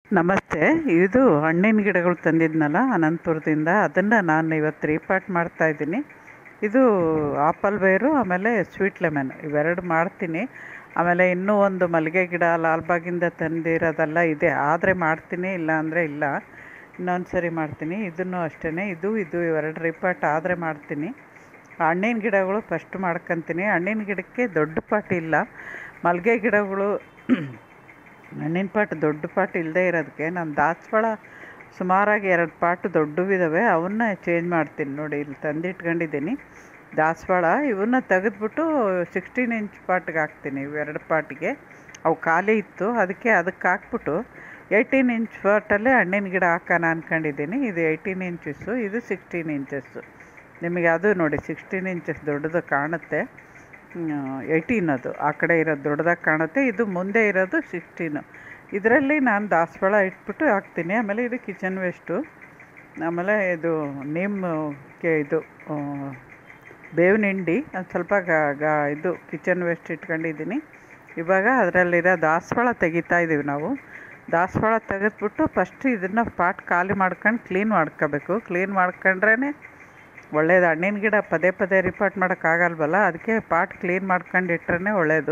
ನಮಸ್ತೆ ಇದು ಹಣ್ಣಿನ ಗಿಡಗಳು ತಂದಿದ್ನಲ್ಲ ಅನಂತಪುರದಿಂದ ಅದನ್ನು ನಾನು ಇವತ್ತು ರೀಪಾಟ್ ಮಾಡ್ತಾ ಇದ್ದೀನಿ ಇದು ಆಪಲ್ ಬೇರು ಆಮೇಲೆ ಸ್ವೀಟ್ ಲೆಮನ್ ಇವೆರಡು ಮಾಡ್ತೀನಿ ಆಮೇಲೆ ಇನ್ನೂ ಒಂದು ಮಲ್ಲಿಗೆ ಗಿಡ ಲಾಲ್ಬಾಗಿಂದ ತಂದಿರೋದೆಲ್ಲ ಇದೆ ಆದರೆ ಮಾಡ್ತೀನಿ ಇಲ್ಲ ಅಂದರೆ ಇಲ್ಲ ಇನ್ನೊಂದು ಸರಿ ಮಾಡ್ತೀನಿ ಇದನ್ನು ಅಷ್ಟೇ ಇದು ಇದು ಇವೆರಡು ರೀಪಾಟ್ ಆದರೆ ಮಾಡ್ತೀನಿ ಹಣ್ಣಿನ ಗಿಡಗಳು ಫಸ್ಟ್ ಮಾಡ್ಕೊತೀನಿ ಹಣ್ಣಿನ ಗಿಡಕ್ಕೆ ದೊಡ್ಡ ಪಾಟ್ ಇಲ್ಲ ಮಲ್ಲಿಗೆ ಗಿಡಗಳು ಹಣ್ಣಿನ ಪಾಟ್ ದೊಡ್ಡ ಪಾಟ್ ಇಲ್ಲದೆ ಇರೋದಕ್ಕೆ ನಾನು ದಾಸವಾಳ ಸುಮಾರಾಗಿ ಎರಡು ಪಾಟ್ ದೊಡ್ಡವಿದ್ದಾವೆ ಅವನ್ನ ಚೇಂಜ್ ಮಾಡ್ತೀನಿ ನೋಡಿ ಇಲ್ಲಿ ತಂದಿಟ್ಕೊಂಡಿದ್ದೀನಿ ದಾಸವಾಳ ಇವನ್ನ ತೆಗೆದ್ಬಿಟ್ಟು ಸಿಕ್ಸ್ಟೀನ್ ಇಂಚ್ ಪಾಟ್ಗೆ ಹಾಕ್ತೀನಿ ಇವೆರಡು ಪಾಟಿಗೆ ಅವು ಖಾಲಿ ಇತ್ತು ಅದಕ್ಕೆ ಅದಕ್ಕೆ ಹಾಕ್ಬಿಟ್ಟು ಏಯ್ಟೀನ್ ಇಂಚ್ ಪಾಟಲ್ಲೇ ಹಣ್ಣಿನ ಗಿಡ ಹಾಕೋಣ ಅಂದ್ಕೊಂಡಿದ್ದೀನಿ ಇದು ಏಯ್ಟೀನ್ ಇಂಚಸ್ಸು ಇದು ಸಿಕ್ಸ್ಟೀನ್ ಇಂಚಸ್ಸು ನಿಮಗೆ ಅದು ನೋಡಿ ಸಿಕ್ಸ್ಟೀನ್ ಇಂಚಸ್ ದೊಡ್ಡದು ಕಾಣುತ್ತೆ ಏಯ್ಟೀನ್ ಅದು ಆ ಕಡೆ ಇರೋದು ದೊಡ್ಡದಾಗಿ ಕಾಣುತ್ತೆ ಇದು ಮುಂದೆ ಇರೋದು ಸಿಕ್ಸ್ಟೀನು ಇದರಲ್ಲಿ ನಾನು ದಾಸವಾಳ ಇಟ್ಬಿಟ್ಟು ಹಾಕ್ತೀನಿ ಆಮೇಲೆ ಇದು ಕಿಚನ್ ವೇಸ್ಟು ಆಮೇಲೆ ಇದು ಕೆ ಇದು ಆ, ಬೇವಿನ ಹಿಂಡಿ ಒಂದು ಸ್ವಲ್ಪ ಗಾ ಗಾ ಇದು ಕಿಚನ್ ವೇಸ್ಟ್ ಇಟ್ಕೊಂಡಿದ್ದೀನಿ ಇವಾಗ ಅದರಲ್ಲಿರೋ ದಾಸವಾಳ ತೆಗಿತಾ ಇದ್ದೀವಿ ನಾವು ದಾಸವಾಳ ತೆಗೆದ್ಬಿಟ್ಟು ಫಸ್ಟ್ ಇದನ್ನು ಪಾಟ್ ಖಾಲಿ ಮಾಡ್ಕೊಂಡು ಕ್ಲೀನ್ ಮಾಡ್ಕೋಬೇಕು ಕ್ಲೀನ್ ಮಾಡ್ಕೊಂಡ್ರೇ ಒಳ್ಳೇದು ಹಣ್ಣಿನ ಗಿಡ ಪದೇ ಪದೇ ರಿಪಾಟ್ ಮಾಡೋಕ್ಕಾಗಲ್ವಲ್ಲ ಅದಕ್ಕೆ ಪಾಟ್ ಕ್ಲೀನ್ ಮಾಡ್ಕೊಂಡು ಇಟ್ರೆ ಒಳ್ಳೆಯದು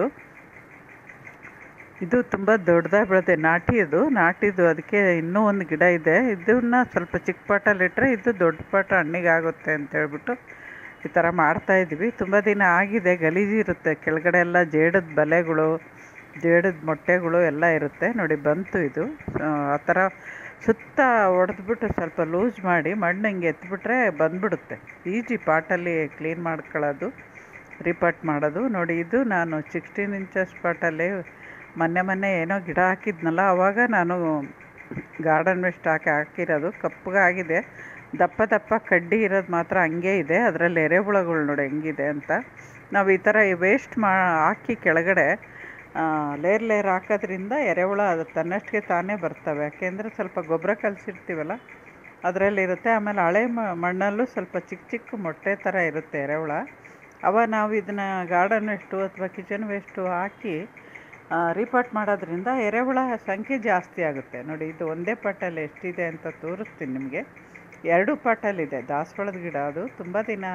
ಇದು ತುಂಬ ದೊಡ್ಡದಾಗಿ ಬೆಳೆದೆ ನಾಟಿ ಇದು ನಾಟಿದು ಅದಕ್ಕೆ ಇನ್ನೂ ಒಂದು ಗಿಡ ಇದೆ ಇದನ್ನ ಸ್ವಲ್ಪ ಚಿಕ್ಕ ಪಾಟಲ್ಲಿ ಇಟ್ಟರೆ ಇದು ದೊಡ್ಡ ಪಾಟ ಹಣ್ಣಿಗೆ ಆಗುತ್ತೆ ಅಂತ ಹೇಳ್ಬಿಟ್ಟು ಈ ಥರ ಮಾಡ್ತಾಯಿದ್ವಿ ತುಂಬ ದಿನ ಆಗಿದೆ ಗಲೀಜಿರುತ್ತೆ ಕೆಳಗಡೆ ಎಲ್ಲ ಜೇಡದ ಬಲೆಗಳು ಜೇಡದ ಮೊಟ್ಟೆಗಳು ಎಲ್ಲ ಇರುತ್ತೆ ನೋಡಿ ಬಂತು ಇದು ಆ, ಆ ಥರ ಸುತ್ತ ಹೊಡೆದ್ಬಿಟ್ಟು ಸ್ವಲ್ಪ ಲೂಸ್ ಮಾಡಿ ಮಣ್ಣು ಹಿಂಗೆ ಎತ್ಬಿಟ್ರೆ ಬಂದ್ಬಿಡುತ್ತೆ ಈಜಿ ಪಾಟಲ್ಲಿ ಕ್ಲೀನ್ ಮಾಡ್ಕೊಳ್ಳೋದು ರಿಪಾಟ್ ಮಾಡೋದು ನೋಡಿ ಇದು ನಾನು ಸಿಕ್ಸ್ಟೀನ್ ಇಂಚಸ್ ಪಾಟಲ್ಲಿ ಮೊನ್ನೆ ಮೊನ್ನೆ ಏನೋ ಗಿಡ ಹಾಕಿದ್ನಲ್ಲ ಆವಾಗ ನಾನು ಗಾರ್ಡನ್ ವೇಸ್ಟ್ ಹಾಕಿ ಹಾಕಿರೋದು ಕಪ್ಪಗಾಗಿದೆ ದಪ್ಪ ದಪ್ಪ ಕಡ್ಡಿ ಇರೋದು ಮಾತ್ರ ಹಂಗೆ ಇದೆ ಅದರಲ್ಲಿ ಎರೆಹುಳಗಳು ನೋಡಿ ಹೆಂಗಿದೆ ಅಂತ ನಾವು ಈ ಥರ ವೇಸ್ಟ್ ಮಾ ಹಾಕಿ ಕೆಳಗಡೆ ಲೇರ್ ಲೇರ್ ಹಾಕೋದ್ರಿಂದ ಎರೆಹುಳ ಅದು ತನ್ನಷ್ಟಕ್ಕೆ ತಾನೇ ಬರ್ತವೆ ಯಾಕೆಂದರೆ ಸ್ವಲ್ಪ ಗೊಬ್ಬರ ಕಲಸಿರ್ತೀವಲ್ಲ ಅದರಲ್ಲಿರುತ್ತೆ ಆಮೇಲೆ ಹಳೆ ಮ- ಮಣ್ಣಲ್ಲೂ ಸ್ವಲ್ಪ ಚಿಕ್ಕ ಚಿಕ್ಕ ಮೊಟ್ಟೆ ಥರ ಇರುತ್ತೆ ಎರೆಹುಳ ಅವ ನಾವು ಇದನ್ನು ಗಾರ್ಡನ್ ವೇಸ್ಟು ಅಥವಾ ಕಿಚನ್ ವೇಸ್ಟು ಹಾಕಿ ರೀಪಾಟ್ ಮಾಡೋದ್ರಿಂದ ಎರೆಹುಳ ಸಂಖ್ಯೆ ಜಾಸ್ತಿ ಆಗುತ್ತೆ ನೋಡಿ ಇದು ಒಂದೇ ಪಾಟಲ್ಲಿ ಎಷ್ಟಿದೆ ಅಂತ ತೋರಿಸ್ತೀನಿ ನಿಮಗೆ ಎರಡು ಪಾಟಲ್ಲಿದೆ ದಾಸವಾಳದ ಗಿಡ ಅದು ತುಂಬ ದಿನ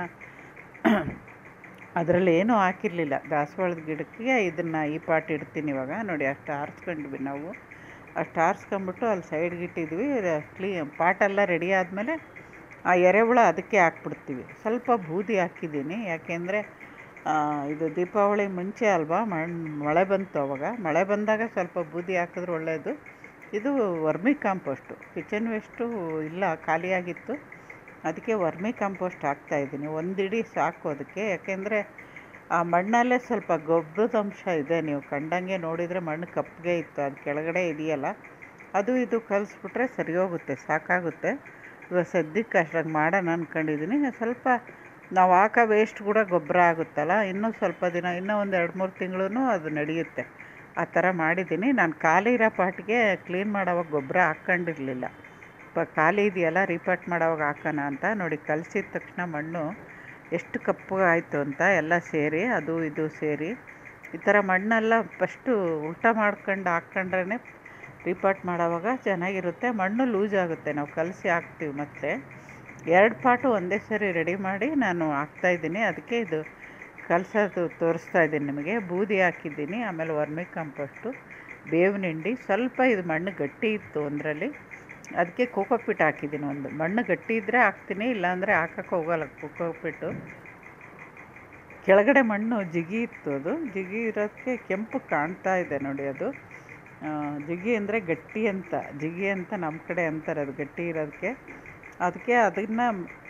ಅದರಲ್ಲಿ ಏನೂ ಹಾಕಿರಲಿಲ್ಲ ದಾಸವಾಳದ ಗಿಡಕ್ಕೆ ಇದನ್ನು ಈ ಪಾಟ್ ಇಡ್ತೀನಿ ಇವಾಗ ನೋಡಿ ಅಷ್ಟು ಆರಿಸ್ಕೊಂಡ್ವಿ ನಾವು ಅಷ್ಟು ಆರಿಸ್ಕೊಂಬಿಟ್ಟು ಅಲ್ಲಿ ಸೈಡ್ಗೆ ಇಟ್ಟಿದ್ವಿ ಕ್ಲೀ ಪಾಟೆಲ್ಲ ರೆಡಿ ಆದಮೇಲೆ ಆ ಎರೆಹುಳ ಅದಕ್ಕೆ ಹಾಕ್ಬಿಡ್ತೀವಿ ಸ್ವಲ್ಪ ಬೂದಿ ಹಾಕಿದ್ದೀನಿ ಯಾಕೆಂದರೆ ಇದು ದೀಪಾವಳಿ ಮುಂಚೆ ಅಲ್ವಾ ಮಣ್ ಮಳೆ ಬಂತು ಅವಾಗ ಮಳೆ ಬಂದಾಗ ಸ್ವಲ್ಪ ಬೂದಿ ಹಾಕಿದ್ರೆ ಒಳ್ಳೆಯದು ಇದು ವರ್ಮಿ ಕಾಂಪೋಸ್ಟು ಕಿಚನ್ ವೇಸ್ಟು ಇಲ್ಲ ಖಾಲಿಯಾಗಿತ್ತು ಅದಕ್ಕೆ ವರ್ಮಿ ಕಾಂಪೋಸ್ಟ್ ಹಾಕ್ತಾಯಿದ್ದೀನಿ ಒಂದು ಇಡೀ ಸಾಕು ಅದಕ್ಕೆ ಯಾಕೆಂದರೆ ಆ ಮಣ್ಣಲ್ಲೇ ಸ್ವಲ್ಪ ಗೊಬ್ಬರದ ಅಂಶ ಇದೆ ನೀವು ಕಂಡಂಗೆ ನೋಡಿದರೆ ಮಣ್ಣು ಕಪ್ಪಗೆ ಇತ್ತು ಅದು ಕೆಳಗಡೆ ಇದೆಯಲ್ಲ ಅದು ಇದು ಕಲಿಸ್ಬಿಟ್ರೆ ಸರಿ ಹೋಗುತ್ತೆ ಸಾಕಾಗುತ್ತೆ ಇವಾಗ ಸದ್ಯಕ್ಕೆ ಅಷ್ಟಾಗಿ ಮಾಡೋಣ ಅಂದ್ಕೊಂಡಿದ್ದೀನಿ ಸ್ವಲ್ಪ ನಾವು ಹಾಕೋ ವೇಸ್ಟ್ ಕೂಡ ಗೊಬ್ಬರ ಆಗುತ್ತಲ್ಲ ಇನ್ನೂ ಸ್ವಲ್ಪ ದಿನ ಇನ್ನೂ ಒಂದು ಎರಡು ಮೂರು ತಿಂಗಳು ಅದು ನಡೆಯುತ್ತೆ ಆ ಥರ ಮಾಡಿದ್ದೀನಿ ನಾನು ಖಾಲಿ ಇರೋ ಪಾಟಿಗೆ ಕ್ಲೀನ್ ಮಾಡೋವಾಗ ಗೊಬ್ಬರ ಹಾಕ್ಕೊಂಡಿರಲಿಲ್ಲ ಪ ಖಾಲಿ ಇದೆಯಲ್ಲ ರೀಪಾಟ್ ಮಾಡೋವಾಗ ಹಾಕೋಣ ಅಂತ ನೋಡಿ ಕಲಸಿದ ತಕ್ಷಣ ಮಣ್ಣು ಎಷ್ಟು ಕಪ್ಪಗಾಯಿತು ಅಂತ ಎಲ್ಲ ಸೇರಿ ಅದು ಇದು ಸೇರಿ ಈ ಥರ ಮಣ್ಣೆಲ್ಲ ಫಸ್ಟು ಊಟ ಮಾಡ್ಕೊಂಡು ಹಾಕ್ಕೊಂಡ್ರೇ ರೀಪಾಟ್ ಮಾಡೋವಾಗ ಚೆನ್ನಾಗಿರುತ್ತೆ ಮಣ್ಣು ಲೂಸ್ ಆಗುತ್ತೆ ನಾವು ಕಲಸಿ ಹಾಕ್ತೀವಿ ಮತ್ತು ಎರಡು ಪಾಟು ಒಂದೇ ಸರಿ ರೆಡಿ ಮಾಡಿ ನಾನು ಹಾಕ್ತಾಯಿದ್ದೀನಿ ಅದಕ್ಕೆ ಇದು ಕಲಸೋದು ತೋರಿಸ್ತಾ ಇದ್ದೀನಿ ನಿಮಗೆ ಬೂದಿ ಹಾಕಿದ್ದೀನಿ ಆಮೇಲೆ ವರ್ಮಿ ಕಾಂಪೋಸ್ಟು ಬೇವಿನ ಹಿಂಡಿ ಸ್ವಲ್ಪ ಇದು ಮಣ್ಣು ಗಟ್ಟಿ ಇತ್ತು ಒಂದರಲ್ಲಿ ಅದಕ್ಕೆ ಕೋಕೋಪಿಟ್ ಹಾಕಿದ್ದೀನಿ ಒಂದು ಮಣ್ಣು ಗಟ್ಟಿ ಇದ್ದರೆ ಹಾಕ್ತೀನಿ ಇಲ್ಲಾಂದರೆ ಹಾಕಕ್ಕೆ ಹೋಗಲ್ಲ ಕೋಕೋಪಿಟ್ಟು ಕೆಳಗಡೆ ಮಣ್ಣು ಜಿಗಿ ಇತ್ತು ಅದು ಜಿಗಿ ಇರೋದಕ್ಕೆ ಕೆಂಪು ಕಾಣ್ತಾ ಇದೆ ನೋಡಿ ಅದು ಆ, ಜಿಗಿ ಅಂದರೆ ಗಟ್ಟಿ ಅಂತ ಜಿಗಿ ಅಂತ ನಮ್ಮ ಕಡೆ ಅಂತಾರೆ ಅದು ಗಟ್ಟಿ ಇರೋದಕ್ಕೆ ಅದಕ್ಕೆ ಅದನ್ನು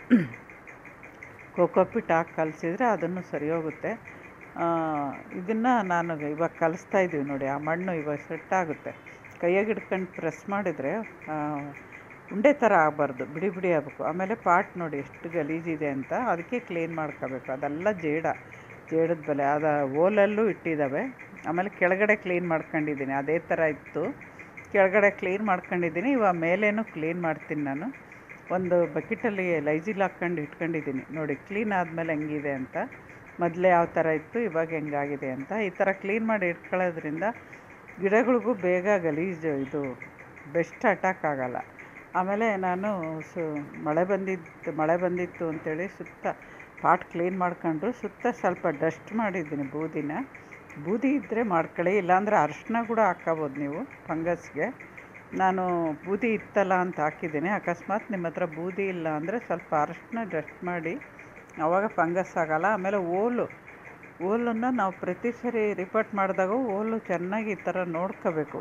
ಕೋಕೋಪಿಟ್ ಹಾಕಿ ಕಲಸಿದ್ರೆ ಅದನ್ನು ಸರಿ ಹೋಗುತ್ತೆ ಇದನ್ನು ನಾನು ಇವಾಗ ಕಲಿಸ್ತಾ ಇದ್ದೀವಿ ನೋಡಿ ಆ ಮಣ್ಣು ಇವಾಗ ಸೆಟ್ ಆಗುತ್ತೆ ಕೈಯಾಗಿ ಹಿಡ್ಕೊಂಡು ಪ್ರೆಸ್ ಮಾಡಿದರೆ ಆ, ಉಂಡೆ ಥರ ಆಗಬಾರ್ದು ಬಿಡಿ ಬಿಡಿ ಆಗಬೇಕು ಆಮೇಲೆ ಪಾಟ್ ನೋಡಿ ಎಷ್ಟು ಗಲೀಜಿದೆ ಅಂತ ಅದಕ್ಕೆ ಕ್ಲೀನ್ ಮಾಡ್ಕೋಬೇಕು ಅದೆಲ್ಲ ಜೇಡ ಜೇಡದ ಬಲೆ ಅದ ಓಲಲ್ಲೂ ಇಟ್ಟಿದ್ದಾವೆ ಆಮೇಲೆ ಕೆಳಗಡೆ ಕ್ಲೀನ್ ಮಾಡ್ಕೊಂಡಿದ್ದೀನಿ ಅದೇ ಥರ ಇತ್ತು ಕೆಳಗಡೆ ಕ್ಲೀನ್ ಮಾಡ್ಕೊಂಡಿದ್ದೀನಿ ಇವಾಗ ಮೇಲೇನೂ ಕ್ಲೀನ್ ಮಾಡ್ತೀನಿ ನಾನು ಒಂದು ಬಕೆಟಲ್ಲಿ ಲೈಜಿಲ್ ಹಾಕ್ಕೊಂಡು ಇಟ್ಕೊಂಡಿದ್ದೀನಿ ನೋಡಿ ಕ್ಲೀನ್ ಆದಮೇಲೆ ಹೆಂಗಿದೆ ಅಂತ ಮೊದಲೇ ಯಾವ ಥರ ಇತ್ತು ಇವಾಗ ಹೆಂಗಾಗಿದೆ ಅಂತ ಈ ಥರ ಕ್ಲೀನ್ ಮಾಡಿ ಇಟ್ಕೊಳ್ಳೋದ್ರಿಂದ ಗಿಡಗಳಿಗೂ ಬೇಗ ಗಲೀಜು ಇದು ಬೆಸ್ಟ್ ಅಟ್ಯಾಕ್ ಆಗಲ್ಲ ಆಮೇಲೆ ನಾನು ಸು ಮಳೆ ಬಂದಿದ್ದು ಮಳೆ ಬಂದಿತ್ತು ಅಂತೇಳಿ ಸುತ್ತ ಪಾಟ್ ಕ್ಲೀನ್ ಮಾಡ್ಕೊಂಡ್ರು ಸುತ್ತ ಸ್ವಲ್ಪ ಡಸ್ಟ್ ಮಾಡಿದ್ದೀನಿ ಬೂದಿನ ಬೂದಿ ಇದ್ದರೆ ಮಾಡ್ಕೊಳ್ಳಿ ಇಲ್ಲಾಂದರೆ ಅರಿಶಿನ ಕೂಡ ಹಾಕ್ಕೋಬೋದು ನೀವು ಫಂಗಸ್ಗೆ ನಾನು ಬೂದಿ ಇತ್ತಲ್ಲ ಅಂತ ಹಾಕಿದ್ದೀನಿ ಅಕಸ್ಮಾತ್ ನಿಮ್ಮ ಹತ್ರ ಬೂದಿ ಇಲ್ಲ ಅಂದರೆ ಸ್ವಲ್ಪ ಅರಿಶಿನ ಡಸ್ಟ್ ಮಾಡಿ ಆವಾಗ ಫಂಗಸ್ ಆಗಲ್ಲ ಆಮೇಲೆ ಓಲು ಓಲನ್ನು ನಾವು ಪ್ರತಿ ಸರಿ ರಿಪೋರ್ಟ್ ಮಾಡಿದಾಗ ಓಲು ಚೆನ್ನಾಗಿ ಈ ಥರ ನೋಡ್ಕೋಬೇಕು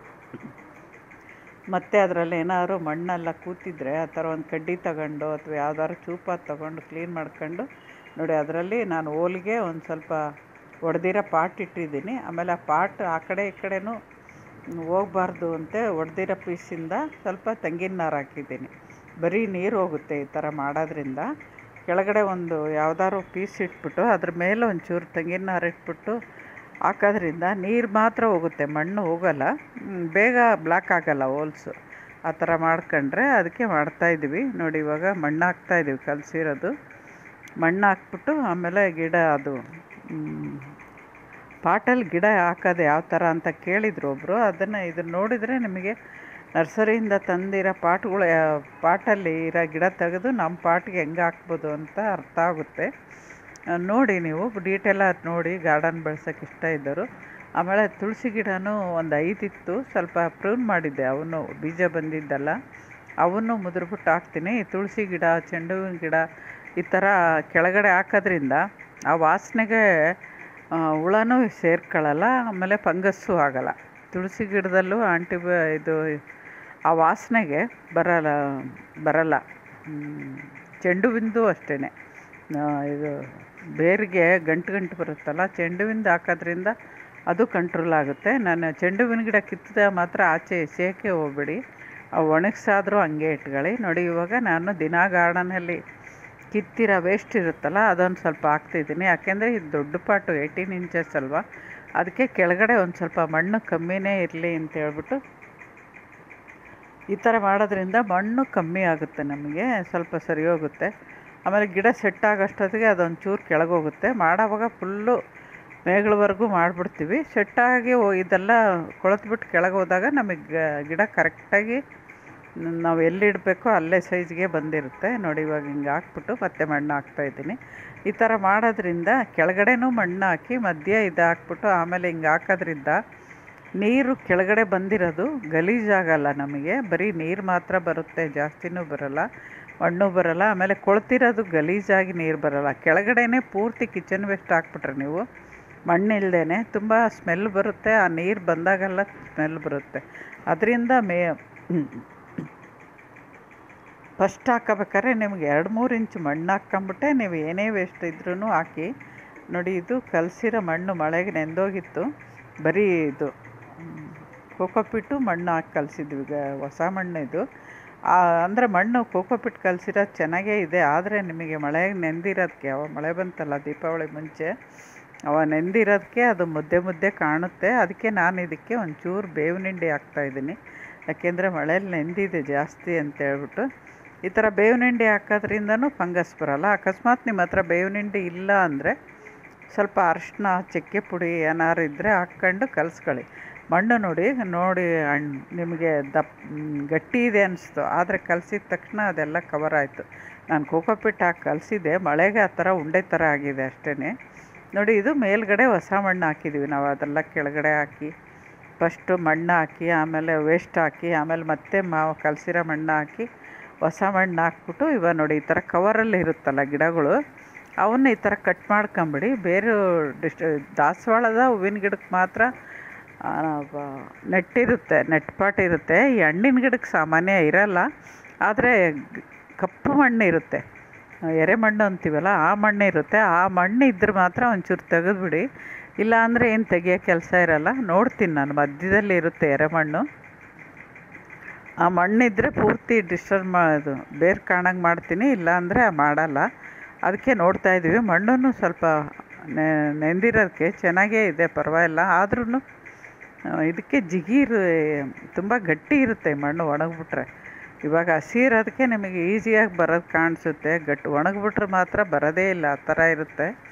ಮತ್ತು ಅದರಲ್ಲಿ ಏನಾದ್ರು ಮಣ್ಣೆಲ್ಲ ಕೂತಿದ್ರೆ ಆ ಥರ ಒಂದು ಕಡ್ಡಿ ತಗೊಂಡು ಅಥವಾ ಯಾವ್ದಾದ್ರು ಚೂಪ ತಗೊಂಡು ಕ್ಲೀನ್ ಮಾಡ್ಕೊಂಡು ನೋಡಿ ಅದರಲ್ಲಿ ನಾನು ಓಲಿಗೆ ಒಂದು ಸ್ವಲ್ಪ ಒಡೆದಿರೋ ಪಾಟ್ ಇಟ್ಟಿದ್ದೀನಿ ಆಮೇಲೆ ಆ ಪಾಟ್ ಆ ಕಡೆ ಈ ಕಡೆನೂ ಹೋಗ್ಬಾರ್ದು ಅಂತ ಒಡೆದಿರೋ ಪೀಸಿಂದ ಸ್ವಲ್ಪ ತೆಂಗಿನ ನಾರು ಹಾಕಿದ್ದೀನಿ ಬರೀ ನೀರು ಹೋಗುತ್ತೆ ಈ ಥರ ಮಾಡೋದ್ರಿಂದ ಕೆಳಗಡೆ ಒಂದು ಯಾವ್ದಾದ್ರು ಪೀಸ್ ಇಟ್ಬಿಟ್ಟು ಅದ್ರ ಮೇಲೆ ಒಂಚೂರು ತೆಂಗಿನ ನಾರು ಇಟ್ಬಿಟ್ಟು ಹಾಕೋದ್ರಿಂದ ನೀರು ಮಾತ್ರ ಹೋಗುತ್ತೆ ಮಣ್ಣು ಹೋಗಲ್ಲ ಮ್, ಬೇಗ ಬ್ಲಾಕ್ ಆಗಲ್ಲ ಹೋಲ್ಸು ಆ ಥರ ಮಾಡ್ಕೊಂಡ್ರೆ ಅದಕ್ಕೆ ಮಾಡ್ತಾಯಿದ್ವಿ ನೋಡಿ ಇವಾಗ ಮಣ್ಣು ಹಾಕ್ತಾಯಿದ್ದೀವಿ ಕಲಸಿರೋದು ಮಣ್ಣು ಹಾಕ್ಬಿಟ್ಟು ಆಮೇಲೆ ಗಿಡ ಅದು ಮ್, ಪಾಟಲ್ಲಿ ಗಿಡ ಹಾಕೋದು ಯಾವ ಥರ ಅಂತ ಕೇಳಿದ್ರು ಒಬ್ಬರು ಅದನ್ನು ಇದನ್ನು ನೋಡಿದರೆ ನಿಮಗೆ ನರ್ಸರಿಯಿಂದ ತಂದಿರೋ ಪಾಟ್ಗಳು ಯಾ- ಪಾಟಲ್ಲಿ ಇರೋ ಗಿಡ ತೆಗೆದು ನಮ್ಮ ಪಾಟ್ಗೆ ಹೆಂಗೆ ಹಾಕ್ಬೋದು ಅಂತ ಅರ್ಥ ಆಗುತ್ತೆ ಆ, ನೋಡಿ ನೀವು ಡೀಟೇಲಾಗಿ ನೋಡಿ ಗಾರ್ಡನ್ ಬೆಳ್ಸೋಕೆ ಇಷ್ಟ ಇದ್ದರು ಆಮೇಲೆ ತುಳಸಿ ಗಿಡನೂ ಒಂದು ಐದಿತ್ತು ಸ್ವಲ್ಪ ಪ್ರೂನ್ ಮಾಡಿದ್ದೆ ಅವನು ಬೀಜ ಬಂದಿದ್ದಲ್ಲ ಅವನ್ನು ಮುದ್ರಬಿಟ್ಟು ಹಾಕ್ತೀನಿ ಈ ತುಳಸಿ ಗಿಡ ಚೆಂಡು ಹೂವಿನ ಗಿಡ ಈ ಥರ ಕೆಳಗಡೆ ಹಾಕೋದ್ರಿಂದ ಆ ವಾಸನೆಗೆ ಆ, ಹುಳನೂ ಸೇರ್ಕೊಳ್ಳಲ್ಲ ಆಮೇಲೆ ಫಂಗಸ್ಸು ಆಗಲ್ಲ ತುಳಸಿ ಗಿಡದಲ್ಲೂ ಆಂಟಿಬ ಇದು ಆ ವಾಸನೆಗೆ ಬರಲ್ಲ ಬರಲ್ಲ ಹ್ಮ್. ಚೆಂಡು ಹೂವಿಂದು ಅಷ್ಟೇ ಇದು ಬೇರಿಗೆ ಗಂಟು ಗಂಟು ಬರುತ್ತಲ್ಲ ಚೆಂಡು ಹೂವಿಂದು ಹಾಕೋದ್ರಿಂದ ಅದು ಕಂಟ್ರೋಲ್ ಆಗುತ್ತೆ ನಾನು ಚೆಂಡು ಹೂವಿನ ಗಿಡ ಕಿತ್ತಿದ ಮಾತ್ರ ಆಚೆ ಸೇಕೆ ಹೋಗ್ಬೇಡಿ ಅವು ಒಣಗಿಸಾದ್ರೂ ಹಂಗೆ ಇಟ್ಕೊಳ್ಳಿ ನೋಡಿ ಇವಾಗ ನಾನು ದಿನಾ ಗಾರ್ಡನಲ್ಲಿ ಕಿತ್ತಿರೋ ವೇಸ್ಟ್ ಇರುತ್ತಲ್ಲ ಅದೊಂದು ಸ್ವಲ್ಪ ಹಾಕ್ತಿದ್ದೀನಿ ಯಾಕೆಂದರೆ ಇದು ದೊಡ್ಡ ಪಾಟು ಏಯ್ಟೀನ್ ಇಂಚಸ್ ಅಲ್ವಾ ಅದಕ್ಕೆ ಕೆಳಗಡೆ ಒಂದು ಸ್ವಲ್ಪ ಮಣ್ಣು ಕಮ್ಮಿನೇ ಇರಲಿ ಅಂತ ಹೇಳ್ಬಿಟ್ಟು ಈ ಥರ ಮಾಡೋದ್ರಿಂದ ಮಣ್ಣು ಕಮ್ಮಿ ಆಗುತ್ತೆ ನಮಗೆ ಸ್ವಲ್ಪ ಸರಿ ಹೋಗುತ್ತೆ ಆಮೇಲೆ ಗಿಡ ಸೆಟ್ ಆಗೋಷ್ಟೊತ್ತಿಗೆ ಅದೊಂದು ಚೂರು ಕೆಳಗೆ ಹೋಗುತ್ತೆ ಮಾಡೋವಾಗ ಫುಲ್ಲು ಮೇಗಳವರೆಗೂ ಮಾಡಿಬಿಡ್ತೀವಿ ಸೆಟ್ಟಾಗಿ ಹೋ- ಇದೆಲ್ಲ ಕೊಳೆತ್ಬಿಟ್ಟು ಕೆಳಗೆ ಹೋದಾಗ ನಮಗೆ ಗ- ಗಿಡ ಕರೆಕ್ಟಾಗಿ ನಾವು ಎಲ್ಲಿಡಬೇಕೋ ಅಲ್ಲೇ ಸೈಜ್ಗೆ ಬಂದಿರುತ್ತೆ ನೋಡಿ ಇವಾಗ ಹಿಂಗೆ ಹಾಕ್ಬಿಟ್ಟು ಮತ್ತೆ ಮಣ್ಣು ಹಾಕ್ತಾಯಿದ್ದೀನಿ ಈ ಥರ ಮಾಡೋದ್ರಿಂದ ಕೆಳಗಡೆನೂ ಮಣ್ಣು ಹಾಕಿ ಮಧ್ಯೆ ಇದು ಹಾಕ್ಬಿಟ್ಟು ಆಮೇಲೆ ಹಿಂಗೆ ಹಾಕೋದ್ರಿಂದ ನೀರು ಕೆಳಗಡೆ ಬಂದಿರೋದು ಗಲೀಜಾಗಲ್ಲ ನಮಗೆ ಬರೀ ನೀರು ಮಾತ್ರ ಬರುತ್ತೆ ಜಾಸ್ತಿನೂ ಬರಲ್ಲ ಮಣ್ಣು ಬರಲ್ಲ ಆಮೇಲೆ ಕೊಳ್ತಿರೋದು ಗಲೀಜಾಗಿ ನೀರು ಬರಲ್ಲ ಕೆಳಗಡೆನೇ ಪೂರ್ತಿ ಕಿಚನ್ ವೇಸ್ಟ್ ಹಾಕ್ಬಿಟ್ರೆ ನೀವು ಮಣ್ಣಿಲ್ದೇ ತುಂಬ ಸ್ಮೆಲ್ ಬರುತ್ತೆ ಆ ನೀರು ಬಂದಾಗೆಲ್ಲ ಸ್ಮೆಲ್ ಬರುತ್ತೆ ಅದರಿಂದ ಮೇ ಫಸ್ಟ್ ಹಾಕೋಬೇಕಾದ್ರೆ ನಿಮ್ಗೆ ಎರಡು ಮೂರು ಇಂಚು ಮಣ್ಣು ಹಾಕ್ಕೊಂಬಿಟ್ಟೆ ನೀವು ಏನೇ ವೇಸ್ಟ್ ಇದ್ರೂ ಹಾಕಿ ನೋಡಿ ಇದು ಕಲಸಿರೋ ಮಣ್ಣು ಮಳೆಗೆ ನೆಂದೋಗಿತ್ತು ಬರೀ ಇದು ಕೋಕೋಪಿಟ್ಟು ಮಣ್ಣು ಹಾಕಿ ಕಲಸಿದ್ವಿ ಈಗ ಹೊಸ ಮಣ್ಣು ಇದು ಅಂದರೆ ಮಣ್ಣು ಕೋಕೋಪಿಟ್ ಕಲಸಿರೋದು ಚೆನ್ನಾಗೇ ಇದೆ ಆದರೆ ನಿಮಗೆ ಮಳೆಗೆ ನೆಂದಿರೋದಕ್ಕೆ ಅವ ಮಳೆ ಬಂತಲ್ಲ ದೀಪಾವಳಿ ಮುಂಚೆ ಅವ ನೆಂದಿರೋದಕ್ಕೆ ಅದು ಮುದ್ದೆ ಮುದ್ದೆ ಕಾಣುತ್ತೆ ಅದಕ್ಕೆ ನಾನು ಇದಕ್ಕೆ ಒಂಚೂರು ಬೇವಿನ ಹಿಂಡಿ ಹಾಕ್ತಾಯಿದ್ದೀನಿ ಯಾಕೆಂದರೆ ಮಳೇಲಿ ನೆಂದಿದೆ ಜಾಸ್ತಿ ಅಂತ ಹೇಳ್ಬಿಟ್ಟು ಈ ಥರ ಬೇವಿನ ಹಿಂಡಿ ಹಾಕೋದ್ರಿಂದನೂ ಫಂಗಸ್ ಬರಲ್ಲ ಅಕಸ್ಮಾತ್ ನಿಮ್ಮ ಹತ್ರ ಬೇವಿನ ಹಿಂಡಿ ಇಲ್ಲ ಅಂದರೆ ಸ್ವಲ್ಪ ಅರಿಶಿನ ಚಕ್ಕೆ ಪುಡಿ ಏನಾದ್ರು ಇದ್ದರೆ ಹಾಕ್ಕೊಂಡು ಕಲಿಸ್ಕೊಳ್ಳಿ ಮಣ್ಣು ನೋಡಿ ನೋಡಿ ಹಣ್ ನಿಮಗೆ ದಪ್ ಮ್, ಗಟ್ಟಿ ಇದೆ ಅನಿಸ್ತು ಆದರೆ ಕಲಸಿದ ತಕ್ಷಣ ಅದೆಲ್ಲ ಕವರ್ ಆಯಿತು ನಾನು ಕೋಕೋಪಿಟ್ ಹಾಕಿ ಕಲಸಿದ್ದೆ ಮಳೆಗೆ ಆ ಥರ ಉಂಡೆ ಥರ ಆಗಿದೆ ಅಷ್ಟೇ ನೋಡಿ ಇದು ಮೇಲ್ಗಡೆ ಹೊಸ ಮಣ್ಣು ಹಾಕಿದ್ದೀವಿ ನಾವು ಅದೆಲ್ಲ ಕೆಳಗಡೆ ಹಾಕಿ ಫಸ್ಟು ಮಣ್ಣು ಹಾಕಿ ಆಮೇಲೆ ವೇಸ್ಟ್ ಹಾಕಿ ಆಮೇಲೆ ಮತ್ತೆ ಮಾವು ಕಲಸಿರೋ ಮಣ್ಣು ಹಾಕಿ ಹೊಸ ಮಣ್ಣು ಹಾಕ್ಬಿಟ್ಟು ಇವಾಗ ನೋಡಿ ಈ ಥರ ಕವರಲ್ಲಿ ಇರುತ್ತಲ್ಲ ಗಿಡಗಳು ಅವನ್ನ ಈ ಥರ ಕಟ್ ಮಾಡ್ಕೊಂಬಿಡಿ ಬೇರೆ ಡಿಸ್ಟ್ ದಾಸವಾಳದ ಹೂವಿನ ಗಿಡಕ್ಕೆ ಮಾತ್ರ ಆ, ಬ- ನೆಟ್ಟಿರುತ್ತೆ ನೆಟ್ ಪಾಟ್ ಇರುತ್ತೆ ಈ ಹಣ್ಣಿನ ಗಿಡಕ್ಕೆ ಸಾಮಾನ್ಯ ಇರಲ್ಲ ಆದರೆ ಗ್- ಕಪ್ಪು ಮಣ್ಣು ಇರುತ್ತೆ ಎರೆಮಣ್ಣು ಅಂತೀವಲ್ಲ ಆ ಮಣ್ಣು ಇರುತ್ತೆ ಆ ಮಣ್ಣು ಇದ್ರೆ ಮಾತ್ರ ಒಂಚೂರು ತೆಗೆದ್ಬಿಡಿ ಇಲ್ಲ ಅಂದರೆ ಏನು ತೆಗಿಯೋ ಕೆಲಸ ಇರಲ್ಲ ನೋಡ್ತೀನಿ ನಾನು ಮಧ್ಯದಲ್ಲಿ ಇರುತ್ತೆ ಎರೆಮಣ್ಣು ಆ ಮಣ್ಣಿದ್ರೆ ಪೂರ್ತಿ ಡಿಸ್ಟರ್ಬ್ ಮಾಡೋದು ಬೇರೆ ಕಾಣಂಗೆ ಮಾಡ್ತೀನಿ ಇಲ್ಲ ಅಂದರೆ ಮಾಡಲ್ಲ ಅದಕ್ಕೆ ನೋಡ್ತಾ ಇದ್ದೀವಿ ಮಣ್ಣನ್ನು ಸ್ವಲ್ಪ ನೆ- ನೆಂದಿರೋದಕ್ಕೆ ಚೆನ್ನಾಗೇ ಇದೆ ಪರವಾಗಿಲ್ಲ ಆದ್ರೂ ಇದಕ್ಕೆ ಜಿಗೀರು ತುಂಬ ಗಟ್ಟಿ ಇರುತ್ತೆ ಮಣ್ಣು ಒಣಗಿಬಿಟ್ರೆ ಇವಾಗ ಹಸಿ ಇರೋದಕ್ಕೆ ನಿಮಗೆ ಈಸಿಯಾಗಿ ಬರೋದು ಕಾಣಿಸುತ್ತೆ ಗಟ್ಟಿ ಒಣಗಿಬಿಟ್ರೆ ಮಾತ್ರ ಬರೋದೇ ಇಲ್ಲ ಆ ಥರ ಇರುತ್ತೆ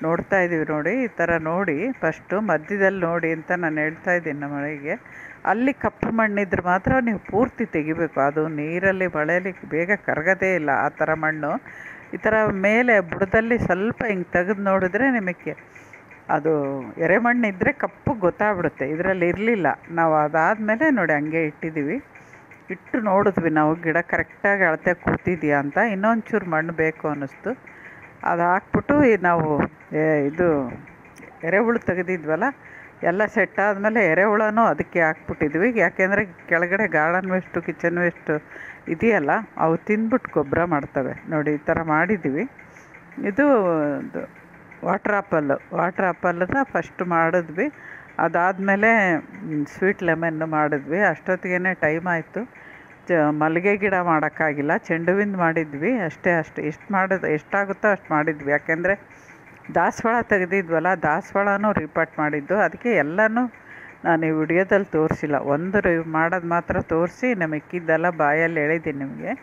ನೋಡ್ತಾ ಇದ್ದೀವಿ ನೋಡಿ ಈ ಥರ ನೋಡಿ ಫಸ್ಟು ಮಧ್ಯದಲ್ಲಿ ನೋಡಿ ಅಂತ ನಾನು ಹೇಳ್ತಾ ಇದ್ದೀನಿ ನಮ್ಮ ಮಳೆಗೆ ಅಲ್ಲಿ ಕಪ್ಪು ಮಣ್ಣಿದ್ರೆ ಮಾತ್ರ ನೀವು ಪೂರ್ತಿ ತೆಗಿಬೇಕು ಅದು ನೀರಲ್ಲಿ ಮಳೆಯಲ್ಲಿ ಬೇಗ ಕರಗದೇ ಇಲ್ಲ ಆ ಥರ ಮಣ್ಣು ಈ ಥರ ಮೇಲೆ ಬುಡದಲ್ಲಿ ಸ್ವಲ್ಪ ಹಿಂಗೆ ತೆಗೆದು ನೋಡಿದ್ರೆ ನಿಮಗೆ ಅದು ಎರೆಮಣ್ಣು ಇದ್ದರೆ ಕಪ್ಪು ಗೊತ್ತಾಗ್ಬಿಡುತ್ತೆ ಇದರಲ್ಲಿ ಇರಲಿಲ್ಲ ನಾವು ಅದಾದಮೇಲೆ ನೋಡಿ ಹಂಗೆ ಇಟ್ಟಿದ್ದೀವಿ ಇಟ್ಟು ನೋಡಿದ್ವಿ ನಾವು ಗಿಡ ಕರೆಕ್ಟಾಗಿ ಅಳತೆ ಕೂತಿದೆಯಾ ಅಂತ ಇನ್ನೊಂಚೂರು ಮಣ್ಣು ಬೇಕು ಅನ್ನಿಸ್ತು ಅದು ಹಾಕ್ಬಿಟ್ಟು ಈ ನಾವು ಏ, ಇದು ಎರೆಹುಳು ತೆಗೆದಿದ್ವಲ್ಲ ಎಲ್ಲ ಸೆಟ್ ಆದಮೇಲೆ ಎರೆಹುಳನೂ ಅದಕ್ಕೆ ಹಾಕ್ಬಿಟ್ಟಿದ್ವಿ ಯಾಕೆಂದರೆ ಕೆಳಗಡೆ ಗಾರ್ಡನ್ ವೇಸ್ಟು ಕಿಚನ್ ವೇಸ್ಟು ಇದೆಯಲ್ಲ ಅವು ತಿಂದ್ಬಿಟ್ಟು ಗೊಬ್ಬರ ಮಾಡ್ತವೆ ನೋಡಿ ಈ ಥರ ಮಾಡಿದ್ವಿ ಇದು ವಾಟ್ರ್ ಆಪಲ್ಲು ವಾಟ್ರ್ ಆಪಲ್ನ ಫಸ್ಟ್ ಮಾಡಿದ್ವಿ ಅದಾದಮೇಲೆ ಸ್ವೀಟ್ ಲೆಮನ್ನು ಮಾಡಿದ್ವಿ ಅಷ್ಟೊತ್ತಿಗೆ ಟೈಮ್ ಆಯಿತು ಚ ಮಲ್ಲಿಗೆ ಗಿಡ ಮಾಡೋಕ್ಕಾಗಿಲ್ಲ ಚೆಂಡು ಹೂವಿಂದು ಮಾಡಿದ್ವಿ ಅಷ್ಟೇ ಅಷ್ಟು ಎಷ್ಟು ಮಾಡೋದು ಎಷ್ಟಾಗುತ್ತೋ ಅಷ್ಟು ಮಾಡಿದ್ವಿ ಯಾಕೆಂದರೆ ದಾಸವಾಳ ತೆಗೆದಿದ್ವಲ್ಲ ದಾಸವಾಳನೂ ರೀಪಾಟ್ ಮಾಡಿದ್ದು ಅದಕ್ಕೆ ಎಲ್ಲನೂ ನಾನು ಈ ವಿಡಿಯೋದಲ್ಲಿ ತೋರಿಸಿಲ್ಲ ಒಂದು ರಿ ಮಾಡೋದು ಮಾತ್ರ ತೋರಿಸಿ ಮಿಕ್ಕಿದ್ದೆಲ್ಲ ಬಾಯಲ್ಲಿ ಹೇಳಿದ್ದೀನಿ ನಿಮಗೆ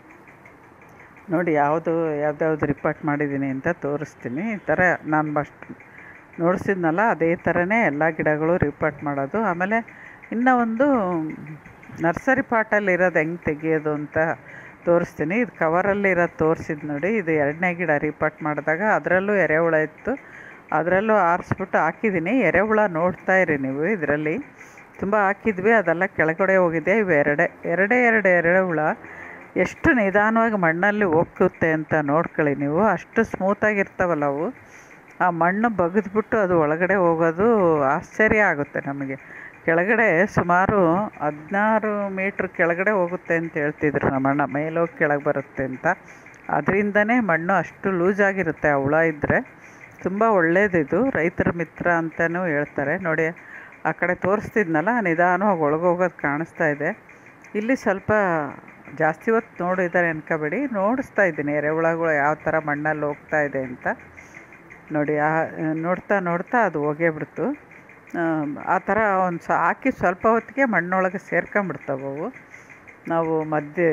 ನೋಡಿ ಯಾವುದು ಯಾವ್ದ್ಯಾವ್ದು ರಿಪಾರ್ಟ್ ಮಾಡಿದ್ದೀನಿ ಅಂತ ತೋರಿಸ್ತೀನಿ ಈ ಥರ ನಾನು ಫಸ್ಟ್ ನೋಡಿಸಿದ್ನಲ್ಲ ಅದೇ ಥರನೇ ಎಲ್ಲ ಗಿಡಗಳು ರಿಪಾರ್ಟ್ ಮಾಡೋದು ಆಮೇಲೆ ಇನ್ನೂ ಒಂದು ನರ್ಸರಿ ಪಾಟಲ್ಲಿ ಇರೋದು ಹೆಂಗೆ ತೆಗಿಯೋದು ಅಂತ ತೋರಿಸ್ತೀನಿ ಇದು ಕವರಲ್ಲಿ ಇರೋದು ತೋರಿಸಿದ್ದು ನೋಡಿ ಇದು ಎರಡನೇ ಗಿಡ ರಿಪಾರ್ಟ್ ಮಾಡಿದಾಗ ಅದರಲ್ಲೂ ಎರೆಹುಳ ಇತ್ತು ಅದರಲ್ಲೂ ಆರಿಸ್ಬಿಟ್ಟು ಹಾಕಿದ್ದೀನಿ ಎರೆಹುಳ ನೋಡ್ತಾ ಇರಿ ನೀವು ಇದರಲ್ಲಿ ತುಂಬ ಹಾಕಿದ್ವಿ ಅದೆಲ್ಲ ಕೆಳಗಡೆ ಹೋಗಿದೆ ಇವು ಎರಡೇ ಎರಡೇ ಎರಡು ಎರೆಹುಳ ಎಷ್ಟು ನಿಧಾನವಾಗಿ ಮಣ್ಣಲ್ಲಿ ಹೋಗುತ್ತೆ ಅಂತ ನೋಡ್ಕೊಳ್ಳಿ ನೀವು ಅಷ್ಟು ಸ್ಮೂತಾಗಿರ್ತಾವಲ್ಲ ಅವು ಆ ಮಣ್ಣು ಬಗೆದ್ಬಿಟ್ಟು ಅದು ಒಳಗಡೆ ಹೋಗೋದು ಆಶ್ಚರ್ಯ ಆಗುತ್ತೆ ನಮಗೆ ಕೆಳಗಡೆ ಸುಮಾರು ಹದಿನಾರು ಮೀಟ್ರ್ ಕೆಳಗಡೆ ಹೋಗುತ್ತೆ ಅಂತ ಹೇಳ್ತಿದ್ರು ನಮ್ಮಣ್ಣ ಮೇಲೋಗಿ ಕೆಳಗೆ ಬರುತ್ತೆ ಅಂತ ಅದರಿಂದನೇ ಮಣ್ಣು ಅಷ್ಟು ಲೂಸಾಗಿರುತ್ತೆ ಆ ಹುಳ ಇದ್ದರೆ ತುಂಬ ಒಳ್ಳೇದಿದು ರೈತರ ಮಿತ್ರ ಅಂತಲೂ ಹೇಳ್ತಾರೆ ನೋಡಿ ಆ ಕಡೆ ತೋರಿಸ್ತಿದ್ನಲ್ಲ ನಿಧಾನವಾಗಿ ಒಳಗೋಗೋದು ಕಾಣಿಸ್ತಾ ಇದೆ ಇಲ್ಲಿ ಸ್ವಲ್ಪ ಜಾಸ್ತಿ ಹೊತ್ತು ನೋಡಿದ್ದಾರೆ ಅನ್ಕೋಬೇಡಿ ನೋಡಿಸ್ತಾ ಇದ್ದೀನಿ ಎರೆಹುಳಗಳು ಯಾವ ಥರ ಮಣ್ಣಲ್ಲಿ ಹೋಗ್ತಾ ಇದೆ ಅಂತ ನೋಡಿ ಆ ನೋಡ್ತಾ ನೋಡ್ತಾ ಅದು ಹೋಗೇ ಬಿಡ್ತು ಆ ಥರ ಒಂದು ಸ ಹಾಕಿ ಸ್ವಲ್ಪ ಹೊತ್ತಿಗೆ ಮಣ್ಣೊಳಗೆ ಸೇರ್ಕೊಂಬಿಡ್ತಾವೆ ಅವು ನಾವು ಮಧ್ಯೆ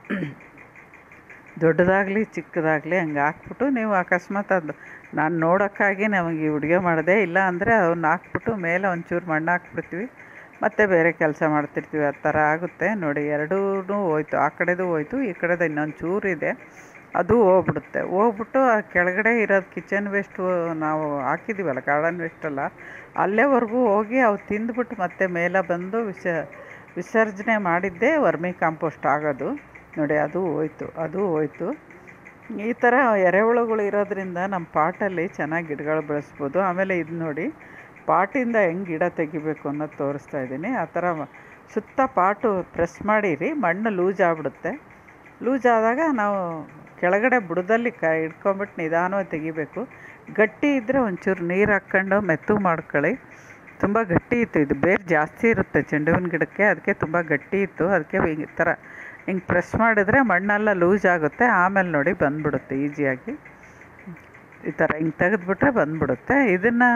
ದೊಡ್ಡದಾಗಲಿ ಚಿಕ್ಕದಾಗಲಿ ಹಂಗೆ ಹಾಕ್ಬಿಟ್ಟು ನೀವು ಅಕಸ್ಮಾತ್ ಅದು ನಾನು ನೋಡೋಕ್ಕಾಗಿ ನಮಗೆ ಈ ವಿಡಿಯೋ ಮಾಡಿದೆ ಇಲ್ಲ ಅಂದರೆ ಅವನ್ನ ಹಾಕ್ಬಿಟ್ಟು ಮೇಲೆ ಒಂಚೂರು ಮಣ್ಣು ಹಾಕ್ಬಿಡ್ತೀವಿ ಮತ್ತೆ ಬೇರೆ ಕೆಲಸ ಮಾಡ್ತಿರ್ತೀವಿ ಆ ಥರ ಆಗುತ್ತೆ ನೋಡಿ ಎರಡೂ ಹೋಯ್ತು ಆ ಕಡೆದು ಹೋಯ್ತು ಈ ಕಡೆದು ಇನ್ನೊಂದು ಚೂರು ಇದೆ ಅದು ಹೋಗ್ಬಿಡುತ್ತೆ ಹೋಗ್ಬಿಟ್ಟು ಆ ಕೆಳಗಡೆ ಇರೋದು ಕಿಚನ್ ವೇಸ್ಟು ನಾವು ಹಾಕಿದ್ದೀವಲ್ಲ ಗಾರ್ಡನ್ ವೇಸ್ಟೆಲ್ಲ ಅಲ್ಲೇವರೆಗೂ ಹೋಗಿ ಅವು ತಿಂದ್ಬಿಟ್ಟು ಮತ್ತೆ ಮೇಲೆ ಬಂದು ವಿಸ ವಿಸರ್ಜನೆ ಮಾಡಿದ್ದೇ ವರ್ಮಿ ಕಾಂಪೋಸ್ಟ್ ಆಗೋದು ನೋಡಿ ಅದು ಹೋಯ್ತು ಅದು ಹೋಯ್ತು ಈ ಥರ ಎರೆಹುಳುಗಳು ಇರೋದ್ರಿಂದ ನಮ್ಮ ಪಾಟಲ್ಲಿ ಚೆನ್ನಾಗಿ ಗಿಡಗಳು ಬೆಳೆಸ್ಬೋದು ಆಮೇಲೆ ಇದು ನೋಡಿ ಪಾಟಿಂದ ಹೆಂಗೆ ಗಿಡ ತೆಗಿಬೇಕು ಅನ್ನೋದು ತೋರಿಸ್ತಾ ಇದ್ದೀನಿ ಆ ಥರ ಸುತ್ತ ಪಾಟು ಪ್ರೆಸ್ ಮಾಡಿರಿ ಮಣ್ಣು ಲೂಸ್ ಆಗಿಬಿಡುತ್ತೆ ಲೂಸ್ ಆದಾಗ ನಾವು ಕೆಳಗಡೆ ಬುಡದಲ್ಲಿ ಕ ಹಿಡ್ಕೊಂಬಿಟ್ಟು ನಿಧಾನವಾಗಿ ತೆಗಿಬೇಕು ಗಟ್ಟಿ ಇದ್ದರೆ ಒಂಚೂರು ನೀರು ಹಾಕ್ಕೊಂಡು ಮೆತ್ತು ಮಾಡ್ಕೊಳ್ಳಿ ತುಂಬ ಗಟ್ಟಿ ಇತ್ತು ಇದು ಬೇರೆ ಜಾಸ್ತಿ ಇರುತ್ತೆ ಚೆಂಡು ಹೂವಿನ ಗಿಡಕ್ಕೆ ಅದಕ್ಕೆ ತುಂಬ ಗಟ್ಟಿ ಇತ್ತು ಅದಕ್ಕೆ ಈ ಥರ ಹಿಂಗೆ ಪ್ರೆಸ್ ಮಾಡಿದ್ರೆ ಮಣ್ಣೆಲ್ಲ ಲೂಸ್ ಆಗುತ್ತೆ ಆಮೇಲೆ ನೋಡಿ ಬಂದ್ಬಿಡುತ್ತೆ ಈಸಿಯಾಗಿ ಈ ಥರ ಹಿಂಗೆ ತೆಗೆದ್ಬಿಟ್ರೆ ಬಂದ್ಬಿಡುತ್ತೆ ಇದನ್ನು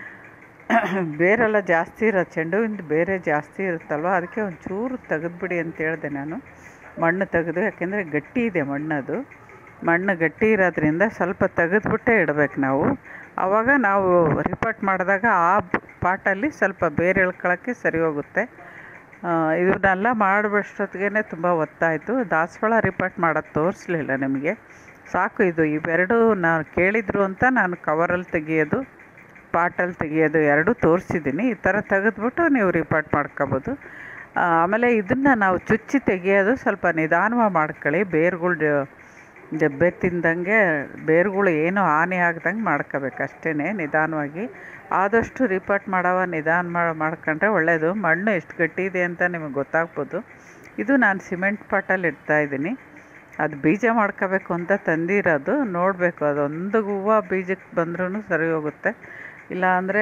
ಬೇರೆಲ್ಲ ಜಾಸ್ತಿ ಇರೋ ಚೆಂಡು ಹೂವಿಂದು ಬೇರೆ ಜಾಸ್ತಿ ಇರುತ್ತಲ್ವ ಅದಕ್ಕೆ ಒಂಚೂರು ತೆಗೆದ್ಬಿಡಿ ಅಂತ ಹೇಳಿದೆ ನಾನು ಮಣ್ಣು ತೆಗೆದು ಯಾಕೆಂದರೆ ಗಟ್ಟಿ ಇದೆ ಮಣ್ಣದು ಮಣ್ಣು ಗಟ್ಟಿ ಇರೋದ್ರಿಂದ ಸ್ವಲ್ಪ ತೆಗೆದ್ಬಿಟ್ಟೇ ಇಡಬೇಕು ನಾವು ಆವಾಗ ನಾವು ರಿಪೋರ್ಟ್ ಮಾಡಿದಾಗ ಆ ಪಾಟಲ್ಲಿ ಸ್ವಲ್ಪ ಬೇರೆ ಎಳ್ಕೊಳ್ಳೋಕ್ಕೆ ಸರಿ ಹೋಗುತ್ತೆ ಇದನ್ನೆಲ್ಲ ಮಾಡಿಬಿಡೋಷ್ಟೊತ್ತಿಗೆ ತುಂಬ ಒತ್ತಾಯಿತು ದಾಸವಾಳ ರಿಪೋರ್ಟ್ ಮಾಡೋದು ತೋರಿಸ್ಲಿಲ್ಲ ನಿಮಗೆ ಸಾಕು ಇದು ಇವೆರಡು ನಾನು ಕೇಳಿದ್ರು ಅಂತ ನಾನು ಕವರಲ್ಲಿ ತೆಗಿಯೋದು ಪಾಟಲ್ಲಿ ತೆಗಿಯೋದು ಎರಡೂ ತೋರಿಸಿದ್ದೀನಿ ಈ ಥರ ತೆಗೆದ್ಬಿಟ್ಟು ನೀವು ರಿಪೋರ್ಟ್ ಮಾಡ್ಕೋಬೋದು ಆಮೇಲೆ ಇದನ್ನು ನಾವು ಚುಚ್ಚಿ ತೆಗಿಯೋದು ಸ್ವಲ್ಪ ನಿಧಾನವಾಗಿ ಮಾಡ್ಕೊಳ್ಳಿ ಬೇರುಗಳು ದೆಬ್ಬೆ ತಿಂದಂಗೆ ಬೇರುಗಳು ಏನೂ ಹಾನಿ ಆಗ್ದಂಗೆ ಮಾಡ್ಕೋಬೇಕು ಅಷ್ಟೇ ನಿಧಾನವಾಗಿ ಆದಷ್ಟು ರಿಪೋರ್ಟ್ ಮಾಡವ ನಿಧಾನ ಮಾಡಿ ಮಾಡ್ಕೊಂಡ್ರೆ ಒಳ್ಳೆಯದು ಮಣ್ಣು ಎಷ್ಟು ಗಟ್ಟಿ ಇದೆ ಅಂತ ನಿಮಗೆ ಗೊತ್ತಾಗ್ಬೋದು ಇದು ನಾನು ಸಿಮೆಂಟ್ ಪಾಟಲ್ಲಿ ಇಡ್ತಾ ಇದ್ದೀನಿ ಅದು ಬೀಜ ಮಾಡ್ಕೋಬೇಕು ಅಂತ ತಂದಿರೋದು ನೋಡಬೇಕು ಅದೊಂದು ಹೂವು ಬೀಜಕ್ಕೆ ಬಂದ್ರೂ ಸರಿ ಹೋಗುತ್ತೆ ಇಲ್ಲ ಅಂದರೆ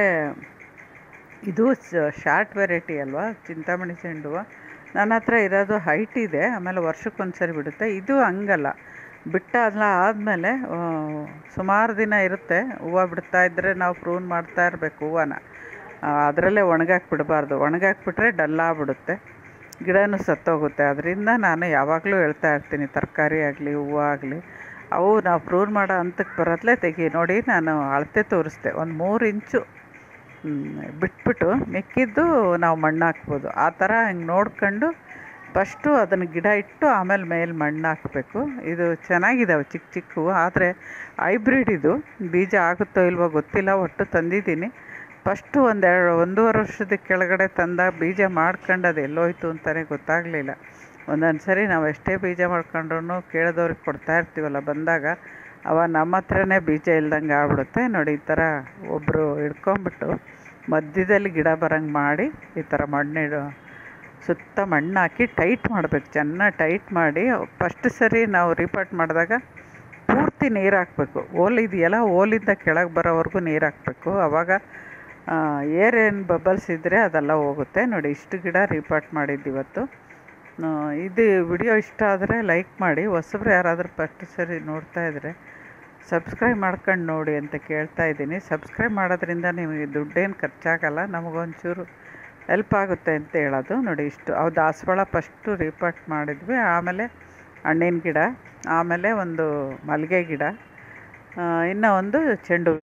ಇದು ಶಾರ್ಟ್ ವೆರೈಟಿ ಅಲ್ವಾ ಚಿಂತಾಮಣಿ ಚೆಂಡು ಹೂವು ನನ್ನ ಹತ್ರ ಇರೋದು ಹೈಟ್ ಇದೆ ಆಮೇಲೆ ವರ್ಷಕ್ಕೊಂದು ಸರಿ ಬಿಡುತ್ತೆ ಇದು ಹಂಗಲ್ಲ ಬಿಟ್ಟಾದ್ಲ ಆದಮೇಲೆ ಸುಮಾರು ದಿನ ಇರುತ್ತೆ ಹೂವು ಬಿಡ್ತಾ ಇದ್ದರೆ ನಾವು ಪ್ರೂನ್ ಮಾಡ್ತಾ ಇರಬೇಕು ಹೂವನ ಅದರಲ್ಲೇ ಒಣಗಾಕಿ ಬಿಡಬಾರ್ದು ಒಣಗಾಕ್ಬಿಟ್ರೆ ಡಲ್ ಆಗ್ಬಿಡುತ್ತೆ ಗಿಡನೂ ಸತ್ತೋಗುತ್ತೆ ಅದರಿಂದ ನಾನು ಯಾವಾಗಲೂ ಹೇಳ್ತಾ ಇರ್ತೀನಿ ತರಕಾರಿ ಆಗಲಿ ಹೂವು ಆಗಲಿ ಅವು ನಾವು ಪ್ರೂನ್ ಮಾಡೋ ಹಂತಕ್ಕೆ ಬರತ್ಲೆ ತೆಗಿ ನೋಡಿ ನಾನು ಅಳತೆ ತೋರಿಸ್ದೆ ಒಂದು ಮೂರು ಇಂಚು ಮ್, ಬಿಟ್ಬಿಟ್ಟು ಮಿಕ್ಕಿದ್ದು ನಾವು ಮಣ್ಣು ಹಾಕ್ಬೋದು ಆ ಥರ ಹಿಂಗೆ ನೋಡ್ಕೊಂಡು ಫಸ್ಟು ಅದನ್ನು ಗಿಡ ಇಟ್ಟು ಆಮೇಲೆ ಮೇಲೆ ಮಣ್ಣು ಹಾಕಬೇಕು ಇದು ಚೆನ್ನಾಗಿದ್ದಾವೆ ಚಿಕ್ಕ ಚಿಕ್ಕವು ಆದರೆ ಹೈಬ್ರಿಡ್ ಇದು ಬೀಜ ಆಗುತ್ತೋ ಇಲ್ವೋ ಗೊತ್ತಿಲ್ಲ ಒಟ್ಟು ತಂದಿದ್ದೀನಿ ಫಸ್ಟು ಒಂದೆರಡು ಒಂದೂವರೆ ವರ್ಷದ ಕೆಳಗಡೆ ತಂದಾಗ ಬೀಜ ಮಾಡ್ಕೊಂಡು ಅದು ಎಲ್ಲೋಯ್ತು ಅಂತಲೇ ಗೊತ್ತಾಗಲಿಲ್ಲ ಒಂದೊಂದು ಸರಿ ನಾವು ಎಷ್ಟೇ ಬೀಜ ಮಾಡ್ಕೊಂಡ್ರು ಕೇಳಿದವ್ರಿಗೆ ಕೊಡ್ತಾ ಇರ್ತೀವಲ್ಲ ಬಂದಾಗ ಅವ ನಮ್ಮ ಹತ್ರನೇ ಬೀಜ ಇಲ್ದಂಗೆ ಆಗ್ಬಿಡುತ್ತೆ ನೋಡಿ ಈ ಥರ ಒಬ್ಬರು ಹಿಡ್ಕೊಂಬಿಟ್ಟು ಮಧ್ಯದಲ್ಲಿ ಗಿಡ ಬರಂಗೆ ಮಾಡಿ ಈ ಥರ ಮಣ್ಣಿಡು ಸುತ್ತ ಮಣ್ಣು ಹಾಕಿ ಟೈಟ್ ಮಾಡಬೇಕು ಚೆನ್ನಾಗಿ ಟೈಟ್ ಮಾಡಿ ಫಸ್ಟ್ ಸರಿ ನಾವು ರಿಪಾರ್ಟ್ ಮಾಡಿದಾಗ ಪೂರ್ತಿ ನೀರು ಹಾಕಬೇಕು ಓಲ್ ಇದೆಯಲ್ಲ ಓಲಿಂದ ಕೆಳಗೆ ಬರೋವರೆಗೂ ನೀರು ಹಾಕಬೇಕು ಆವಾಗ ಏರ್ ಏನು ಬಬಲ್ಸ್ ಇದ್ದರೆ ಅದೆಲ್ಲ ಹೋಗುತ್ತೆ ನೋಡಿ ಇಷ್ಟು ಗಿಡ ರಿಪಾರ್ಟ್ ಮಾಡಿದ್ದು ಇವತ್ತು ಆ, ಇದು ವಿಡಿಯೋ ಇಷ್ಟ ಆದರೆ ಲೈಕ್ ಮಾಡಿ ಹೊಸಬ್ರು ಯಾರಾದರೂ ಫಸ್ಟ್ ಸರಿ ನೋಡ್ತಾ ಇದ್ದರೆ ಸಬ್ಸ್ಕ್ರೈಬ್ ಮಾಡ್ಕೊಂಡು ನೋಡಿ ಅಂತ ಕೇಳ್ತಾ ಇದ್ದೀನಿ ಸಬ್ಸ್ಕ್ರೈಬ್ ಮಾಡೋದ್ರಿಂದ ನಿಮಗೆ ದುಡ್ಡೇನು ಖರ್ಚಾಗಲ್ಲ ನಮಗೊಂಚೂರು ಹೆಲ್ಪ್ ಆಗುತ್ತೆ ಅಂತ ಹೇಳೋದು ನೋಡಿ ಇಷ್ಟು ಅವು ದಾಸವಾಳ ಫಸ್ಟು ರಿಪಾರ್ಟ್ ಮಾಡಿದ್ವಿ ಆಮೇಲೆ ಹಣ್ಣಿನ ಗಿಡ ಆಮೇಲೆ ಒಂದು ಮಲ್ಲಿಗೆ ಗಿಡ ಆ, ಇನ್ನು ಒಂದು ಚೆಂಡು